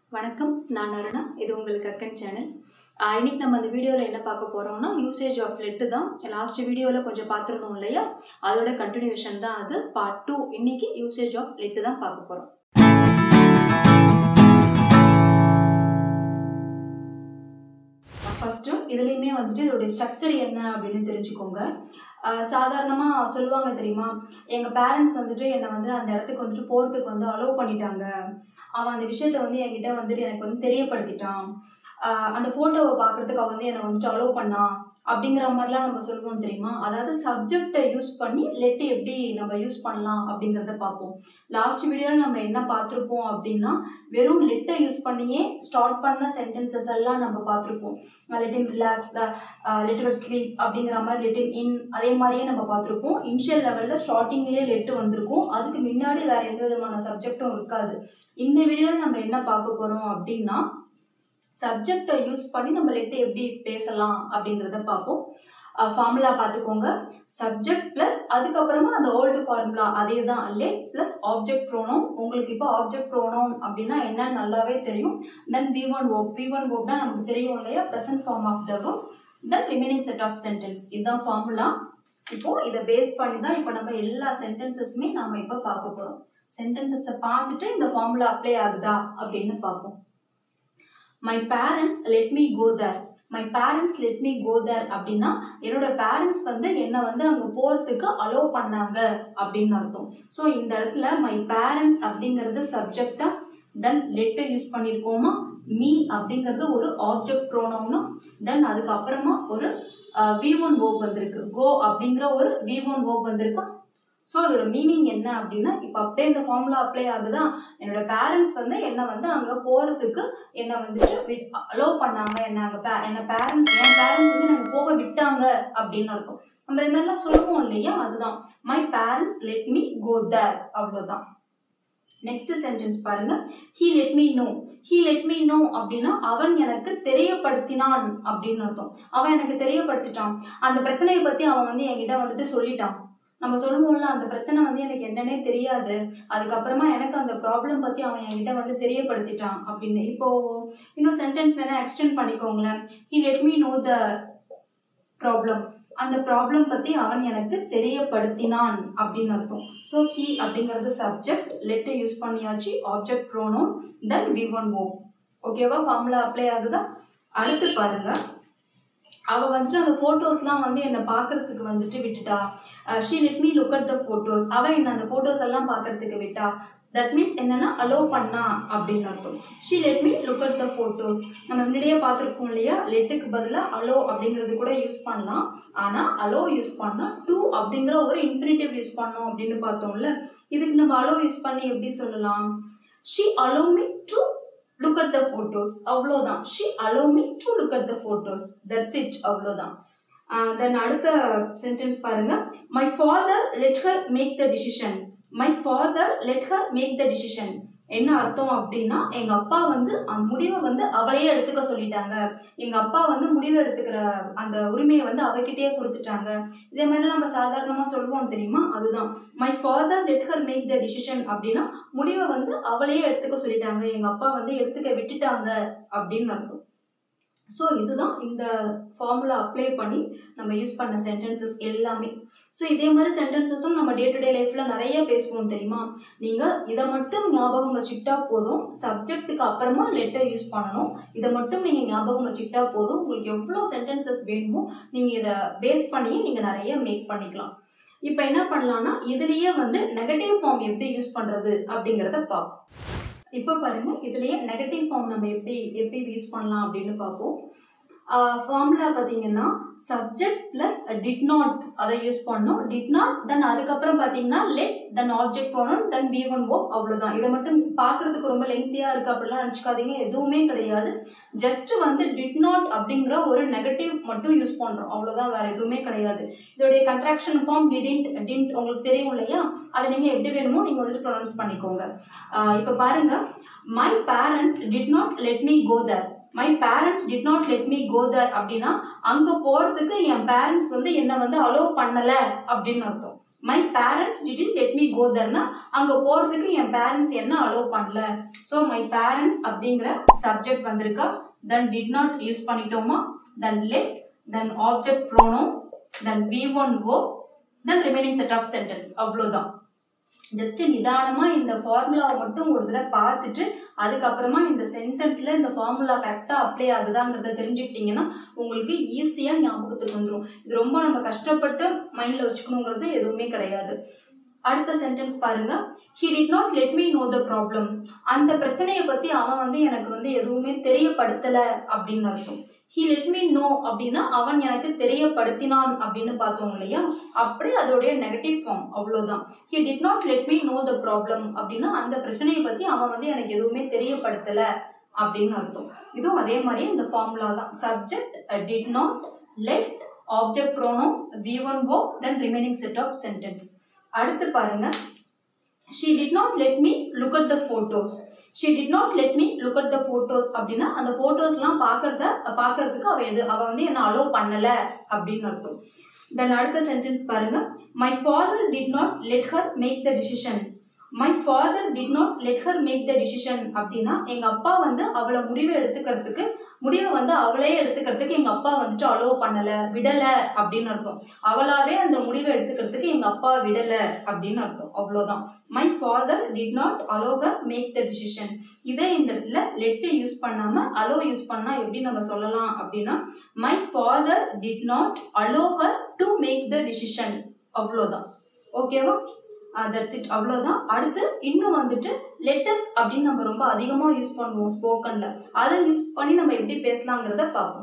வணக்கம் நான் அருணா இது உங்களுக்கு அக்கன் சேனல் ஆஹ் இன்னைக்கு நம்ம அந்த வீடியோவில் என்ன பார்க்க போகிறோம்னா யூசேஜ் ஆஃப் லெட்டு தான் லாஸ்ட் வீடியோவில் கொஞ்சம் பார்த்துருந்தோம் இல்லையா அதோட கண்டினியூஷன் தான் அது பார்ட் டூ இன்னைக்கு யூசேஜ் ஆஃப் லெட்டு தான் பார்க்க போகிறோம் ஃபஸ்ட்டு இதுலேயுமே வந்துட்டு இதோடைய ஸ்ட்ரக்சர் என்ன அப்படின்னு தெரிஞ்சுக்கோங்க சாதாரணமாக சொல்லுவாங்க தெரியுமா எங்கள் பேரண்ட்ஸ் வந்துட்டு என்னை வந்து அந்த இடத்துக்கு வந்துட்டு போகிறதுக்கு வந்து அலோவ் பண்ணிட்டாங்க அவன் அந்த விஷயத்த வந்து என்கிட்ட வந்துட்டு எனக்கு வந்து தெரியப்படுத்திட்டான் ஆஹ் அந்த ஃபோட்டோவை பார்க்குறதுக்கு அவன் வந்து என்னை வந்துட்டு அலோவ் பண்ணான் அப்படிங்கிற மாதிரிலாம் நம்ம சொல்லுவோம் தெரியுமா அதாவது சப்ஜெக்டை யூஸ் பண்ணி லெட்டு எப்படி நம்ம யூஸ் பண்ணலாம் அப்படிங்கிறத பார்ப்போம் லாஸ்ட் வீடியோவில் நம்ம என்ன பார்த்துருப்போம் அப்படின்னா வெறும் லெட்டை யூஸ் பண்ணியே ஸ்டார்ட் பண்ண சென்டென்சஸ் எல்லாம் நம்ம பார்த்துருப்போம் லெட்டிம் ரிலாக்ஸ் லெட்டர் ஸ்லீப் அப்படிங்கிற மாதிரி லெட்டிம் இன் அதே மாதிரியே நம்ம பார்த்துருப்போம் இனிஷியல் லெவலில் ஸ்டார்டிங்லேயே லெட்டு வந்திருக்கும் அதுக்கு முன்னாடி வேற எந்த விதமான சப்ஜெக்டும் இருக்காது இந்த வீடியோவில் நம்ம என்ன பார்க்க போகிறோம் அப்படின்னா சப்ஜெக்டை யூஸ் பண்ணி நம்ம லெட்டு எப்படி பேசலாம் அப்படிங்கிறத பார்ப்போம் ஃபார்முலா பார்த்துக்கோங்க சப்ஜெக்ட் ப்ளஸ் அதுக்கப்புறமா அந்த ஓல்டு ஃபார்முலா அதே தான் லெட் ப்ளஸ் ஆப்ஜெக்ட் ப்ரோனோம் உங்களுக்கு இப்போ ஆப்ஜெக்ட் ப்ரோனோம் அப்படின்னா என்னன்னு நல்லாவே தெரியும் தென் வி ஒன் ஓப் வி ஒன் ஓப்னா நமக்கு தெரியும் இல்லையா present form of the verb then remaining set of sentence இதுதான் ஃபார்முலா இப்போ இதை பேஸ் பண்ணி தான் இப்போ நம்ம எல்லா சென்டென்சஸுமே நாம இப்போ பார்க்க போகிறோம் சென்டென்சஸை பார்த்துட்டு இந்த ஃபார்முலா அப்ளை ஆகுதா அப்படின்னு பார்ப்போம் my parents let me go there my parents let me go there அப்படின்னா என்னோட பேரண்ட்ஸ் வந்து என்னை வந்து அங்கே போகிறதுக்கு அலோவ் பண்ணாங்க அப்படின்னு அர்த்தம் ஸோ இந்த இடத்துல மை பேரண்ட்ஸ் அப்படிங்கிறது சப்ஜெக்டா தென் லெட்டை யூஸ் பண்ணியிருக்கோமா மீ அப்படிங்கிறது ஒரு ஆப்ஜெக்ட் ப்ரோனோம்னா தென் அதுக்கப்புறமா ஒரு வி ஒன் ஓப் வந்திருக்கு கோ அப்படிங்கிற ஒரு வி ஒன் ஓப் வந்திருக்கா ஸோ அதோட மீனிங் என்ன அப்படின்னா இப்போ அப்படியே இந்த ஃபார்முலா அப்ளை ஆகுதா என்னோட பேரண்ட்ஸ் வந்து என்னை வந்து அங்கே போகிறதுக்கு என்னை வந்துட்டு அலோவ் பண்ணாங்க என்ன அங்கே பே என்னை பேரண்ட்ஸ் என் பேரண்ட்ஸ் வந்து எனக்கு போக விட்டாங்க அப்படின்னு அர்த்தம் நம்ம இது மாதிரிலாம் சொல்லுவோம் இல்லையா அதுதான் my parents let me go there அவ்வளோதான் நெக்ஸ்ட் சென்டென்ஸ் பாருங்க he let me know he let me know அப்படின்னா அவன் எனக்கு தெரியப்படுத்தினான் அப்படின்னு அர்த்தம் அவன் எனக்கு தெரியப்படுத்திட்டான் அந்த பிரச்சனையை பத்தி அவன் வந்து என்கிட்ட வந்துட்டு சொல்லிட்டான் நம்ம சொல்லுவோம்ல அந்த பிரச்சனை வந்து எனக்கு என்னன்னே தெரியாது அதுக்கப்புறமா எனக்கு அந்த ப்ராப்ளம் பத்தி அவன் என்கிட்ட வந்து தெரியப்படுத்திட்டான் அப்படின்னு இப்போ இன்னும் சென்டென்ஸ் வேணா எக்ஸ்டெண்ட் பண்ணிக்கோங்களேன் he let me know the problem அந்த ப்ராப்ளம் பத்தி அவன் எனக்கு தெரியப்படுத்தினான் அப்படின்னு அர்த்தம் ஸோ ஹி அப்படிங்கிறது சப்ஜெக்ட் லெட்டை யூஸ் பண்ணியாச்சு object pronoun then V one ஓ ஓகேவா ஃபார்முலா அப்ளை ஆகுதா அடுத்து பாருங்க அவ வந்துட்டு அந்த ஃபோட்டோஸ்லாம் வந்து என்னை பார்க்கறதுக்கு வந்துட்டு விட்டுட்டா she let me look at the photos அவ என்ன அந்த ஃபோட்டோஸ் எல்லாம் பார்க்கறதுக்கு விட்டா தட் மீன்ஸ் என்னன்னா அலோவ் பண்ணா அப்படின்னு அர்த்தம் she let me look at the photos நம்ம முன்னாடியே பார்த்துருக்கோம் இல்லையா லெட்டுக்கு பதிலாக அலோ அப்படிங்கிறது கூட யூஸ் பண்ணலாம் ஆனால் அலோ யூஸ் பண்ணால் டூ அப்படிங்கிற ஒரு இன்ஃபினிட்டிவ் யூஸ் பண்ணோம் அப்படின்னு பார்த்தோம்ல இதுக்கு நம்ம அலோ யூஸ் பண்ணி எப்படி சொல்லலாம் she allow me to look at the photos அவ்வளோதான் she allow me to look at the photos that's it அவ்வளோதான் தென் அடுத்த சென்டென்ஸ் பாருங்க my father let her make the decision my father let her make the decision என்ன அர்த்தம் அப்படின்னா எங்க அப்பா வந்து அந்த முடிவை வந்து அவளையே எடுத்துக்க சொல்லிட்டாங்க எங்க அப்பா வந்து முடிவு எடுத்துக்கிற அந்த உரிமையை வந்து அவகிட்டயே கொடுத்துட்டாங்க இதே மாதிரி நம்ம சாதாரணமா சொல்லுவோம் தெரியுமா அதுதான் my father let her make the decision அப்படின்னா முடிவை வந்து அவளையே எடுத்துக்க சொல்லிட்டாங்க எங்க அப்பா வந்து எடுத்துக்க விட்டுட்டாங்க அப்படின்னு அர்த்தம் ஸோ இதுதான் இந்த ஃபார்முலா அப்ளை பண்ணி நம்ம யூஸ் பண்ண சென்டென்சஸ் எல்லாமே ஸோ இதே மாதிரி சென்டென்சஸும் நம்ம டே டு டே லைஃப்பில் நிறைய பேசுவோம் தெரியுமா நீங்கள் இதை மட்டும் ஞாபகம் வச்சுக்கிட்டா போதும் சப்ஜெக்ட்டுக்கு அப்புறமா லெட்டர் யூஸ் பண்ணணும் இதை மட்டும் நீங்கள் ஞாபகம் வச்சுக்கிட்டா போதும் உங்களுக்கு எவ்வளோ சென்டென்சஸ் வேணுமோ நீங்கள் இதை பேஸ் பண்ணி நீங்கள் நிறைய மேக் பண்ணிக்கலாம் இப்போ என்ன பண்ணலாம்னா இதுலேயே வந்து நெகட்டிவ் ஃபார்ம் எப்படி யூஸ் பண்ணுறது அப்படிங்கிறத பார்ப்போம் இப்போ பாருங்க இதுலயே நெகட்டிவ் ஃபார்ம் நம்ம எப்படி எப்படி யூஸ் பண்ணலாம் அப்படின்னு பார்ப்போம் ஃபார்முலா பார்த்தீங்கன்னா சப்ஜெக்ட் ப்ளஸ் டிட் நாட் அதை யூஸ் பண்ணோம் டிட் நாட் தென் அதுக்கப்புறம் பார்த்தீங்கன்னா லெட் தென் ஆப்ஜெக்ட் போனோம் தென் பி ஒன் ஓ அவ்வளோதான் இதை மட்டும் பார்க்கறதுக்கு ரொம்ப லெங்க்தியாக இருக்குது அப்படிலாம் நினச்சிக்காதீங்க எதுவுமே கிடையாது ஜஸ்ட் வந்து டிட் நாட் அப்படிங்கிற ஒரு நெகட்டிவ் மட்டும் யூஸ் பண்ணுறோம் அவ்வளோதான் வேறு எதுவுமே கிடையாது இதோடைய கன்ட்ராக்ஷன் ஃபார்ம் டிடின்ட் டின்ட் உங்களுக்கு தெரியும் இல்லையா அதை நீங்கள் எப்படி வேணுமோ நீங்கள் வந்துட்டு ப்ரொனவுன்ஸ் பண்ணிக்கோங்க இப்போ பாருங்க my parents did not let me go there my parents did not let me go there அப்படின்னா அங்கே போகிறதுக்கு என் பேரண்ட்ஸ் வந்து என்னை வந்து அலோவ் பண்ணலை அப்படின்னு அர்த்தம் my parents didn't let me go தர்னா அங்கே போகிறதுக்கு என் பேரண்ட்ஸ் என்ன அலோவ் பண்ணல ஸோ மை பேரண்ட்ஸ் அப்படிங்கிற சப்ஜெக்ட் வந்திருக்கா தென் டிட் நாட் யூஸ் பண்ணிட்டோமா then let then object pronoun then V one ஓ then remaining set of sentence அவ்வளோதான் ஜஸ்ட் நிதானமா இந்த ஃபார்முலாவை மட்டும் ஒரு தடவை பார்த்துட்டு அதுக்கப்புறமா இந்த சென்டென்ஸ்ல இந்த ஃபார்முலா கரெக்டா அப்ளை ஆகுதாங்கிறத தெரிஞ்சுக்கிட்டீங்கன்னா உங்களுக்கு ஈஸியா ஞாபகத்துக்கு வந்துடும் இது ரொம்ப நம்ம கஷ்டப்பட்டு மைண்ட்ல வச்சுக்கணுங்கிறது எதுவுமே கிடையாது அடுத்த சென்டென்ஸ் பாருங்க he did not let me know the problem அந்த பிரச்சனையை பத்தி அவன் வந்து எனக்கு வந்து எதுவுமே தெரியப்படுத்தல அப்படின்னு அர்த்தம் ஹி லெட் மீ நோ அப்படின்னா அவன் எனக்கு தெரியப்படுத்தினான் அப்படின்னு பார்த்தோம் இல்லையா அப்படியே அதோடைய நெகட்டிவ் ஃபார்ம் அவ்வளோதான் he did not let me know the problem அப்படின்னா அந்த பிரச்சனையை பத்தி அவன் வந்து எனக்கு எதுவுமே தெரியப்படுத்தல அப்படின்னு அர்த்தம் இதுவும் அதே மாதிரி இந்த ஃபார்முலா தான் subject did not let object pronoun V one ஓ then remaining set of sentence அடுத்து பாருங்க she did not let me look at the photos she did not let me look at the photos அப்படின்னா அந்த ஃபோட்டோஸ்லாம் பார்க்கறத பார்க்கறதுக்கு அவ எது அவ வந்து என்ன அலோவ் பண்ணல அப்படின்னு அர்த்தம் தென் அடுத்த சென்டென்ஸ் பாருங்க my father did not let her make the decision my father did not let her make the decision அப்படின்னா எங்க அப்பா வந்து அவளை முடிவை எடுத்துக்கிறதுக்கு முடிவை வந்து அவளே எடுத்துக்கிறதுக்கு எங்க அப்பா வந்துட்டு அலோவ் பண்ணல விடல அப்படின்னு அர்த்தம் அவளாவே அந்த முடிவை எடுத்துக்கிறதுக்கு எங்க அப்பா விடல அப்படின்னு அர்த்தம் அவ்வளவுதான் my father did not allow her make the decision இதே இந்த இடத்துல லெட்டு யூஸ் பண்ணாம அலோ யூஸ் பண்ணா எப்படி நம்ம சொல்லலாம் அப்படின்னா my father did not allow her to make the decision அவ்வளோதான் ஓகேவா தட்ஸ் இட் அவ்வளோதான் அடுத்து இன்னும் வந்துட்டு லெட்டஸ் அப்படின்னு நம்ம ரொம்ப அதிகமாக யூஸ் பண்ணுவோம் ஸ்போக்கனில் அதை யூஸ் பண்ணி நம்ம எப்படி பேசலாங்கிறத பார்ப்போம்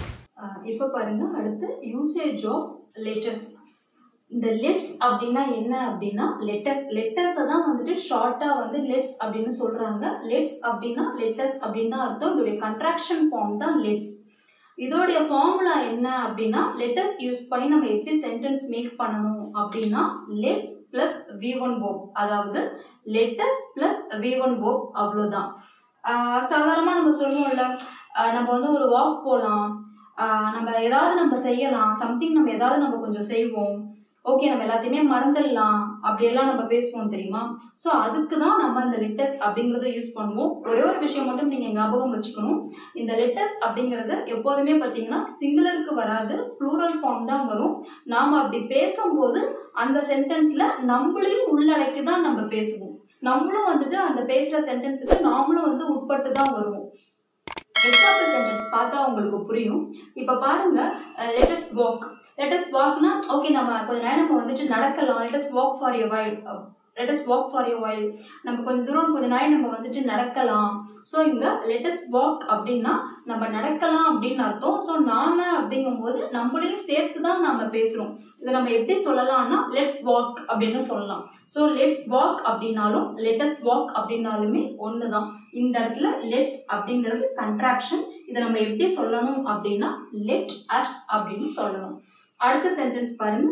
இப்போ பாருங்க அடுத்து யூசேஜ் ஆஃப் லெட்டஸ் இந்த லெட்ஸ் அப்படின்னா என்ன அப்படின்னா லெட்டஸ் லெட்டஸை தான் வந்துட்டு ஷார்ட்டாக வந்து லெட்ஸ் அப்படின்னு சொல்கிறாங்க லெட்ஸ் அப்படின்னா லெட்டஸ் அப்படின்னு தான் அர்த்தம் இதோடைய கன்ட்ராக்ஷன் ஃபார்ம் தான் லெட்ஸ் இதோடைய ஃபார்முலா என்ன அப்படின்னா லெட்டஸ் யூஸ் பண்ணி நம்ம எப்படி சென்டென்ஸ் மேக் பண்ணணும் அப்படின்னா லெட்ஸ் பிளஸ் வி ஒன் போப் அதாவது லெட்டஸ் பிளஸ் வி ஒன் போப் அவ்வளோதான் சாதாரணமாக நம்ம சொல்லுவோம்ல நம்ம வந்து ஒரு வாக் போகலாம் நம்ம ஏதாவது நம்ம செய்யலாம் சம்திங் நம்ம ஏதாவது நம்ம கொஞ்சம் செய்வோம் ஓகே நம்ம எல்லாத்தையுமே மறந்துடலாம் அப்படியெல்லாம் நம்ம பேசுவோம் தெரியுமா ஸோ அதுக்கு தான் நம்ம இந்த லெட்டஸ் அப்படிங்கிறத யூஸ் பண்ணுவோம் ஒரே ஒரு விஷயம் மட்டும் நீங்கள் ஞாபகம் வச்சுக்கணும் இந்த லெட்டஸ் அப்படிங்கிறது எப்போதுமே பார்த்தீங்கன்னா சிங்குலருக்கு வராது ப்ளூரல் ஃபார்ம் தான் வரும் நாம் அப்படி பேசும்போது அந்த சென்டென்ஸில் நம்மளையும் உள்ளடக்கி தான் நம்ம பேசுவோம் நம்மளும் வந்துட்டு அந்த பேசுகிற சென்டென்ஸுக்கு நாமளும் வந்து உட்பட்டு தான் வருவோம் எக்ஸாம்பிள் சென்டென்ஸ் பார்த்தா உங்களுக்கு புரியும் இப்போ பாருங்க லெட்டஸ்ட் வாக் லெட்டஸ்ட் வாக்னா ஓகே நம்ம கொஞ்ச நேரம் நம்ம வந்துட்டு நடக்கலாம் let us walk for a while let us walk for a while நம்ம கொஞ்சம் தூரம் கொஞ்ச நாள் நம்ம வந்துட்டு நடக்கலாம் ஸோ இங்கே லெட்டஸ்ட் வாக் அப்படின்னா நம்ம நடக்கலாம் அப்படின்னு அர்த்தம் ஸோ நாம அப்படிங்கும்போது நம்மளையும் சேர்த்து தான் நம்ம பேசுகிறோம் இதை நம்ம எப்படி சொல்லலாம்னா லெட்ஸ் வாக் அப்படின்னு சொல்லலாம் ஸோ லெட்ஸ் வாக் அப்படின்னாலும் லெட்டஸ்ட் வாக் அப்படின்னாலுமே ஒன்று தான் இந்த இடத்துல லெட்ஸ் அப்படிங்கிறது கன்ட்ராக்ஷன் இதை நம்ம எப்படி சொல்லணும் அப்படின்னா லெட் அஸ் அப்படின்னு சொல்லணும் அடுத்த சென்டென்ஸ் பாருங்க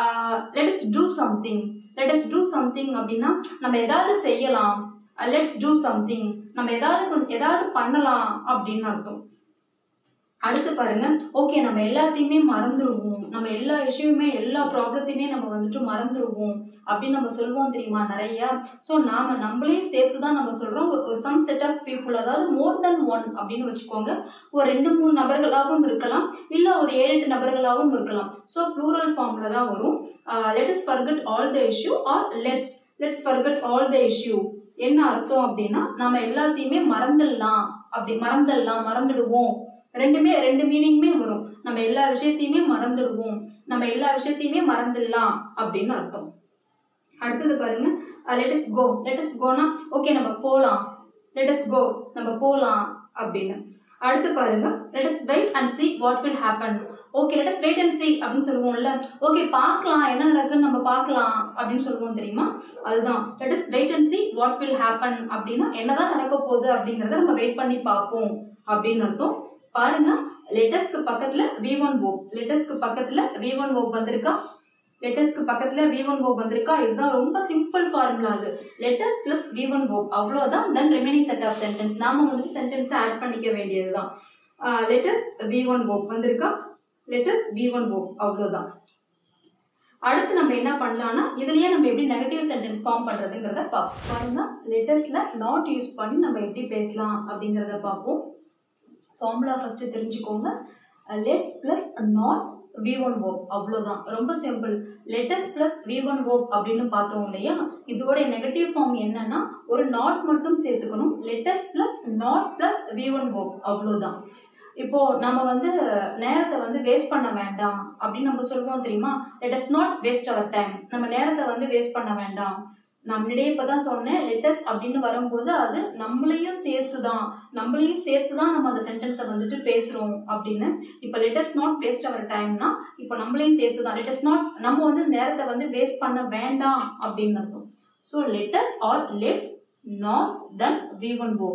let us do something let us do something அப்படின்னா நம்ம ஏதாவது செய்யலாம் லெட்ஸ் டூ சம்திங் நம்ம ஏதாவது கொஞ்சம் ஏதாவது பண்ணலாம் அப்படின்னு அர்த்தம் அடுத்து பாருங்க ஓகே நம்ம எல்லாத்தையுமே மறந்துடுவோம் நம்ம எல்லா விஷயமுமே எல்லா ப்ராப்ளத்தையுமே நம்ம வந்துட்டு மறந்துடுவோம் அப்படின்னு நம்ம சொல்லுவோம் தெரியுமா நிறைய ஸோ நாம நம்மளையும் சேர்த்து தான் நம்ம சொல்றோம் ஒரு சம் செட் ஆஃப் பீப்புள் அதாவது மோர் தென் ஒன் அப்படின்னு வச்சுக்கோங்க ஒரு ரெண்டு மூணு நபர்களாகவும் இருக்கலாம் இல்லை ஒரு ஏழு எட்டு நபர்களாகவும் இருக்கலாம் ஸோ ப்ளூரல் ஃபார்ம்ல தான் வரும் let us forget all the issue or let's let's forget all the issue என்ன அர்த்தம் அப்படின்னா நம்ம எல்லாத்தையுமே மறந்துடலாம் அப்படி மறந்துடலாம் மறந்துடுவோம் ரெண்டுமே ரெண்டு மீனிங்குமே வரும் நம்ம எல்லா விஷயத்தையுமே மறந்துடுவோம் நம்ம எல்லா விஷயத்தையுமே மறந்துடலாம் அப்படின்னு அர்த்தம் அடுத்தது பாருங்க லெட்டஸ் கோ லெட்டஸ் கோனா ஓகே நம்ம போகலாம் லெட்டஸ் கோ நம்ம போகலாம் அப்படின்னு அடுத்து பாருங்க let us wait and see what will happen okay let us wait and see அப்படின்னு சொல்லுவோம்ல ஓகே பார்க்கலாம் என்ன நடக்குன்னு நம்ம பார்க்கலாம் அப்படின்னு சொல்லுவோம் தெரியுமா அதுதான் let us wait and see what will happen அப்படின்னா என்னதான் நடக்க போகுது அப்படிங்கிறத நம்ம வெயிட் பண்ணி பார்ப்போம் அப்படின்னு அர்த்தம் பாருங்க லெட்டஸ்க்கு பக்கத்துல வி ஒன் ஓ லெட்டஸ்க்கு பக்கத்துல வி ஒன் ஓ வந்திருக்கா லெட்டஸ்க்கு பக்கத்துல வி ஒன் ஓ வந்திருக்கா இதுதான் ரொம்ப சிம்பிள் ஃபார்முலா அது லெட்டஸ் பிளஸ் வி ஒன் ஓ அவ்வளோதான் then remaining set of sentence நாம வந்துட்டு சென்டென்ஸ் ஆட் பண்ணிக்க வேண்டியதுதான் லெட்டஸ் வி ஒன் ஓ வந்திருக்கா லெட்டஸ் வி ஒன் ஓ அவ்வளோதான் அடுத்து நம்ம என்ன பண்ணலாம்னா இதுலயே நம்ம எப்படி நெகட்டிவ் சென்டென்ஸ் ஃபார்ம் பண்றதுங்கிறத பார்ப்போம் பாருங்க லெட்டர்ஸ்ல நாட் யூஸ் பண்ணி நம்ம எப்படி பேசலாம் அப்படிங்கிறத பார்ப்போம் ஃபார்முலா ஃபர்ஸ்ட் தெரிஞ்சுக்கோங்க let's plus not V one ஓப் அவ்வளோதான் ரொம்ப simple let us plus V one ஓப் அப்படின்னு பார்த்தோம் இல்லையா இதோட நெகட்டிவ் ஃபார்ம் என்னன்னா ஒரு நாட் மட்டும் சேர்த்துக்கணும் let us plus not plus V one ஓப் அவ்வளோதான் இப்போ நம்ம வந்து நேரத்தை வந்து வேஸ்ட் பண்ண வேண்டாம் அப்படின்னு நம்ம சொல்லுவோம் தெரியுமா let us not waste our time நம்ம நேரத்தை வந்து வேஸ்ட் பண்ண வேண்டாம் நான் முன்னாடியே இப்போ தான் சொன்னேன் லெட்டஸ் அப்படின்னு வரும்போது அது நம்மளையும் சேர்த்து தான் நம்மளையும் சேர்த்து தான் நம்ம அந்த சென்டென்ஸை வந்துட்டு பேசுகிறோம் அப்படின்னு இப்போ லெட்டஸ் நாட் வேஸ்ட் அவர் டைம்னா இப்போ நம்மளையும் சேர்த்து தான் லெட்டஸ் நாட் நம்ம வந்து நேரத்தை வந்து வேஸ்ட் பண்ண வேண்டாம் அப்படின்னு அர்த்தம் so let us or let's not then V one கோ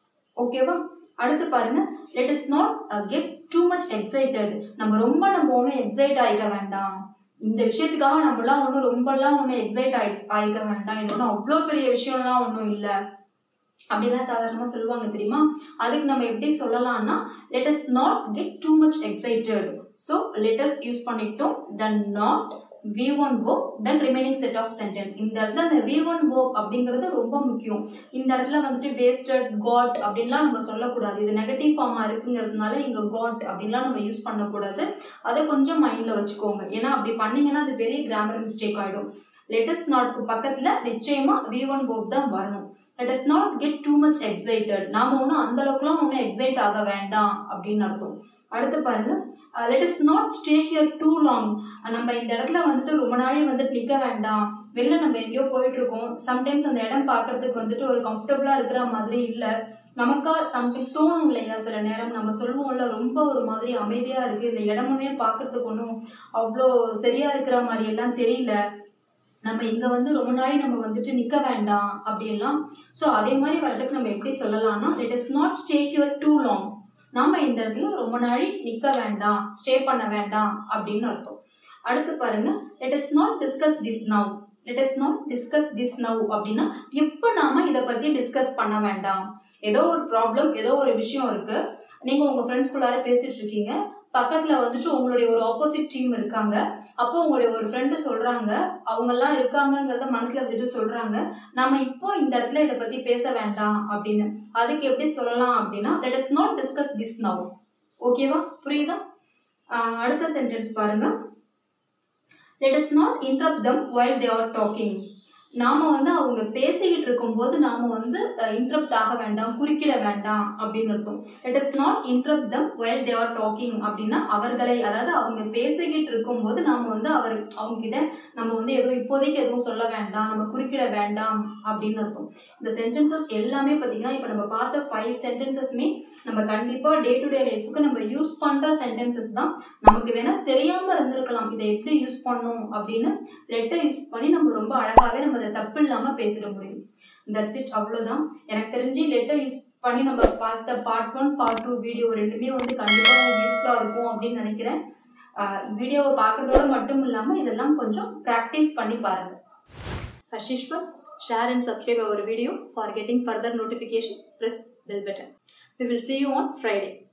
ஓகேவா அடுத்து பாருங்க let us not get too much excited நம்ம ரொம்ப நம்ம ஒன்றும் எக்ஸைட் ஆகிக்க வேண்டாம் இந்த விஷயத்துக்காக நம்மளாம் ஒன்றும் ரொம்பலாம் ஒன்றும் எக்ஸைட் ஆகி ஆகிக்க வேண்டாம் இது ஒன்றும் அவ்வளோ பெரிய விஷயம்லாம் ஒன்றும் இல்லை அப்படிலாம் சாதாரணமாக சொல்லுவாங்க தெரியுமா அதுக்கு நம்ம எப்படி சொல்லலாம்னா let us not get too much excited so let us use பண்ணிட்டோம் தென் நாட் வி ஒன் ஓ then remaining set of sentence இந்த இடத்துல அந்த வி ஒன் ஓ அப்படிங்கிறது ரொம்ப முக்கியம் இந்த இடத்துல வந்துட்டு வேஸ்டட் காட் அப்படின்லாம் நம்ம சொல்லக்கூடாது இது நெகட்டிவ் ஃபார்மாக இருக்குங்கிறதுனால இங்கே காட் அப்படின்லாம் நம்ம யூஸ் பண்ணக்கூடாது அதை கொஞ்சம் மைண்டில் வச்சுக்கோங்க ஏன்னா அப்படி பண்ணீங்கன்னா அது பெரிய கிராமர் மிஸ்டேக் ஆகிடும் லெட்டஸ்ட் நாட்க்கு பக்கத்தில் நிச்சயமாக வி ஒன் போக் தான் வரணும் let us not get too much excited நாம ஒன்றும் அந்த அளவுக்குலாம் ஒன்றும் எக்ஸைட் ஆக வேண்டாம் அப்படின்னு அர்த்தம் அடுத்து பாருங்க let us not stay here too long நம்ம இந்த இடத்துல வந்துட்டு ரொம்ப நாளை வந்துட்டு நிற்க வேண்டாம் வெளில நம்ம எங்கேயோ போயிட்டு இருக்கோம் சம்டைம்ஸ் அந்த இடம் பார்க்கறதுக்கு வந்துட்டு ஒரு கம்ஃபர்டபுளாக இருக்கிற மாதிரி இல்லை நமக்கா சம்டைம் தோணும் இல்லையா சில நேரம் நம்ம சொல்லுவோம்ல ரொம்ப ஒரு மாதிரி அமைதியாக இருக்குது இந்த இடமுமே பார்க்கறதுக்கு ஒன்றும் அவ்வளோ சரியா இருக்கிற மாதிரி எல்லாம் தெரியல நம்ம இங்க வந்து ரொம்ப நாள் நம்ம வந்துட்டு நிக்க வேண்டாம் அப்படின்லாம் ஸோ அதே மாதிரி வரதுக்கு நம்ம எப்படி சொல்லலாம்னா let us not stay here too long நாம இந்த இடத்துல ரொம்ப நாள் நிக்க வேண்டாம் ஸ்டே பண்ண வேண்டாம் அப்படின்னு அர்த்தம் அடுத்து பாருங்க let us not discuss this now let us not discuss this now அப்படின்னா எப்போ நாம இதை பத்தி டிஸ்கஸ் பண்ண வேண்டாம் ஏதோ ஒரு ப்ராப்ளம் ஏதோ ஒரு விஷயம் இருக்கு நீங்க உங்க ஃப்ரெண்ட்ஸ்குள்ளார பேசிட்டு இருக்கீங்க பக்கத்துல வந்துட்டு உங்களுடைய ஒரு ஆப்போசிட் டீம் இருக்காங்க அப்போ உங்களுடைய ஒரு ஃப்ரெண்டு சொல்றாங்க அவங்கெல்லாம் இருக்காங்கங்கிறத மனசுல வச்சுட்டு சொல்றாங்க நம்ம இப்போ இந்த இடத்துல இதை பத்தி பேச வேண்டாம் அப்படின்னு அதுக்கு எப்படி சொல்லலாம் அப்படின்னா let us not discuss this now ஓகேவா புரியுதா ஆஹ் அடுத்த சென்டென்ஸ் பாருங்க let us not interrupt them while they are talking நாம வந்து அவங்க பேசிக்கிட்டு இருக்கும்போது நாம வந்து இன்டரப்ட் ஆக வேண்டாம் குறுக்கிட வேண்டாம் அப்படின்னு அர்த்தம் let us not interrupt them while they are talking அப்படின்னா அவர்களை அதாவது அவங்க பேசிக்கிட்டு இருக்கும்போது நாம வந்து அவர் அவங்க கிட்ட நம்ம வந்து எதுவும் இப்போதைக்கு எதுவும் சொல்ல வேண்டாம் நம்ம குறுக்கிட வேண்டாம் அப்படின்னு அர்த்தம் இந்த சென்டென்சஸ் எல்லாமே பார்த்தீங்கன்னா இப்போ நம்ம பார்த்த ஃபைவ் சென்டென்சஸ்மே நம்ம கண்டிப்பாக டே டு டே லைஃபுக்கு நம்ம யூஸ் பண்ணுற சென்டென்சஸ் தான் நமக்கு வேணால் தெரியாமல் இருந்திருக்கலாம் இதை எப்படி யூஸ் பண்ணணும் அப்படின்னு லெட்டர் யூஸ் பண்ணி நம்ம ரொம்ப அழகாகவே நம்ம அதை தப்பு இல்லாமல் பேசிட முடியும் தட்ஸ் இட் அவ்வளோதான் எனக்கு தெரிஞ்சு லெட்டர் யூஸ் பண்ணி நம்ம பார்த்த part one part two video ரெண்டுமே வந்து கண்டிப்பாக யூஸ்ஃபுல்லாக இருக்கும் அப்படின்னு நினைக்கிறேன் வீடியோவை பார்க்குறதோட மட்டும் இல்லாமல் இதெல்லாம் கொஞ்சம் ப்ராக்டிஸ் பண்ணி பாருங்கள் As usual, share and subscribe our video for getting further notification. Press bell button. We will see you on Friday.